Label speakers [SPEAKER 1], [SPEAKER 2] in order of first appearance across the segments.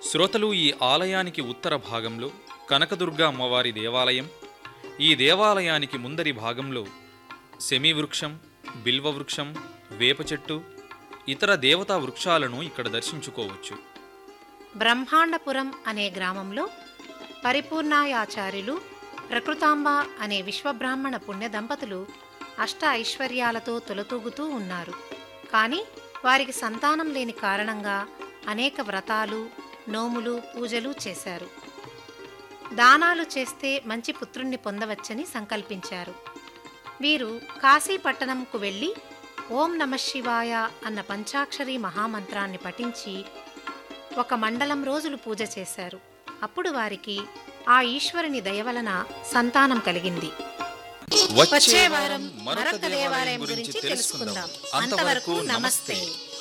[SPEAKER 1] శ్రోతలు ఈ ఆలయానికి ఉత్తర భాగంలో కనకదుర్గ అమ్మవారి దేవాలయం ఈ దేవాలయానికి ముందరి భాగంలో శమీ వృక్షం బిల్వ వృక్షం వేప చెట్టు ఇతర దేవతా వృక్షాలను ఇక్కడ దర్శించుకోవచ్చు
[SPEAKER 2] బ్రహ్మాండపురం అనే గ్రామంలో పరిపూర్ణాయాచార్యులు ప్రకృతాంబ అనే విశ్వబ్రాహ్మణ పుణ్య దంపతులు అష్ట ఐశ్వర్యాలతో తొలతూగుతూ ఉన్నారు కానీ వారికి సంతానం లేని కారణంగా అనేక వ్రతాలు నోములు పూజలు చేశారు దానాలు చేస్తే మంచి పుత్రుణ్ణి పొందవచ్చని సంకల్పించారు వీరు కాశీ పట్టణంకు వెళ్ళి ఓం నమ శివాయ అన్న పంచాక్షరి మహామంత్రాన్ని పఠించి ఒక మండలం రోజులు పూజ చేశారు అప్పుడు వారికి ఆ ఈశ్వరుని దయ వలన సంతానం కలిగింది వచ్చే వారం మరొక దేవాలయం గురించి తెలుసుకుందాం అంతవరకు నమస్తే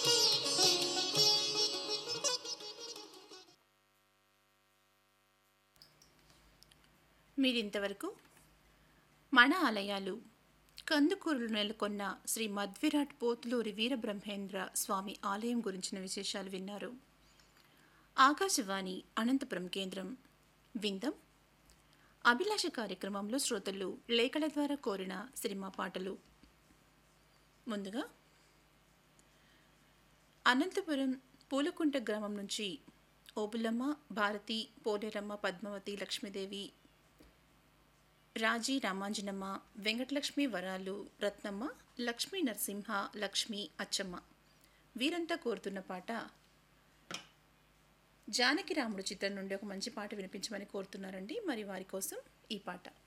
[SPEAKER 3] మీరింతవరకు మన ఆలయాలు కందుకూరులు నెలకొన్న శ్రీ మధ్విరాట్ పోతులూరి వీరబ్రహ్మేంద్ర స్వామి ఆలయం గురించిన విశేషాలు విన్నారు ఆకాశవాణి అనంతపురం కేంద్రం విందం అభిలాష కార్యక్రమంలో శ్రోతలు లేఖల ద్వారా కోరిన సినిమా పాటలు ముందుగా అనంతపురం పూలకుంట గ్రామం నుంచి ఓబులమ్మ భారతి పోలేరమ్మ పద్మావతి లక్ష్మీదేవి రాజీ రామాంజనమ్మ వెంకటలక్ష్మి వరాలు రత్నమ్మ లక్ష్మీ నరసింహ లక్ష్మి అచ్చమ్మ వీరంతా కోరుతున్న పాట జానకి రాముడు చిత్రం నుండి ఒక మంచి పాట వినిపించమని కోరుతున్నారండి మరి వారి కోసం ఈ పాట